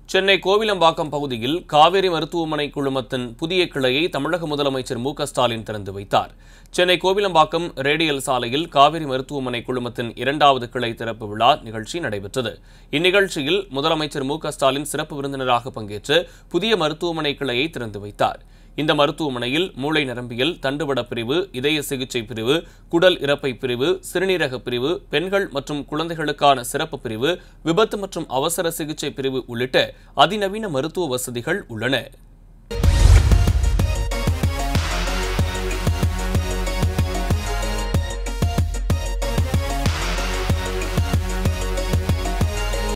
சென்னை கோவிலம்பாக்கம் பகுதியில் காவேரி மருத்துவமனை குழுமத்தின் புதிய கிளையை தமிழக முதலமைச்சர் மு க ஸ்டாலின் திறந்து வைத்தார் சென்னை கோவிலம்பாக்கம் ரேடியல் சாலையில் காவேரி மருத்துவமனை குழுமத்தின் இரண்டாவது கிளை திறப்பு விழா நிகழ்ச்சி நடைபெற்றது இந்நிகழ்ச்சியில் முதலமைச்சர் மு க ஸ்டாலின் சிறப்பு விருந்தினராக பங்கேற்று புதிய மருத்துவமனை கிளையை திறந்து வைத்தார் இந்த மருத்துவமனையில் மூளை நரம்பியல் தண்டுவட பிரிவு இதய சிகிச்சை பிரிவு குடல் இறப்பை பிரிவு சிறுநீரக பிரிவு பெண்கள் மற்றும் குழந்தைகளுக்கான சிறப்பு பிரிவு விபத்து மற்றும் அவசர சிகிச்சை பிரிவு உள்ளிட்ட அதிநவீன மருத்துவ வசதிகள் உள்ளன